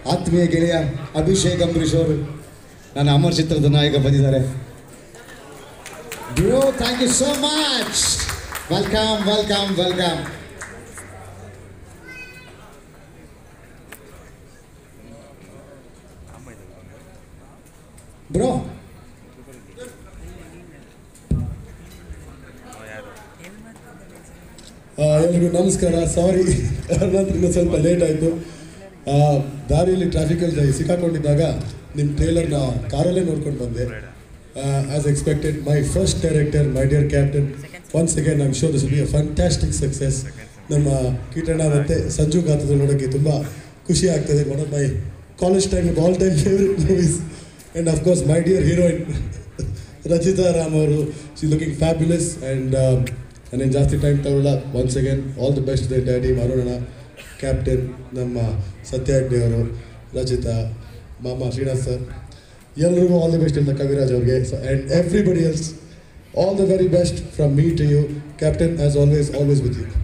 ಆತ್ಮೀಯ ಗೆಳೆಯ ಅಭಿಷೇಕ್ ಅಂಬರೀಶ್ ಅವರು ನನ್ನ ಅಮರ್ ಚಿತ್ರದ ನಾಯಕ ಬಂದಿದ್ದಾರೆ bro thank you so much welcome welcome welcome bro ಆ, ಎಲ್ರಿಗೂ ನಮಸ್ಕಾರ ಸಾರಿ ನಂತರ ಸ್ವಲ್ಪ ಲೇಟ್ ಆಯಿತು ದಾರಿಯಲ್ಲಿ ಟ್ರಾಫಿಕಲ್ಲಿ ಸಿಕ್ಕಾಕೊಂಡಿದ್ದಾಗ ನಿಮ್ಮ ಟ್ರೇಲರ್ನ ಕಾರಲ್ಲೇ ನೋಡ್ಕೊಂಡು ಬಂದೆ as expected my first director my dear captain once again I'm sure this be a fantastic success ನಮ್ಮ ಕೀಟಣ್ಣ ಮತ್ತು ಸಂಜು ಗಾತ್ರದಲ್ಲಿ ನೋಡೋಕ್ಕೆ ತುಂಬ ಖುಷಿ ಆಗ್ತದೆ one of my college time all time favourite movies and of course my dear heroine Rachita Ram ಅವರು she looking fabulous and ನಾನೇನು ಜಾಸ್ತಿ ಟೈಮ್ ತಗೊಳ್ಳ once again all the best the daddy ಅರುಣನ ಕ್ಯಾಪ್ಟನ್ ನಮ್ಮ ಸತ್ಯ ಹೆಗ್ಡೆ ಅವರು ರಚಿತಾ ಮಾಮ ಶ್ರೀನಾಥ್ ಸರ್ ಎಲ್ರಿಗೂ ಆಲ್ ದಿ ಬೆಸ್ಟ್ ಇಲ್ಲ ಕವಿರಾಜ್ ಅವ್ರಿಗೆ and everybody else all the very best from me to you captain as always always with you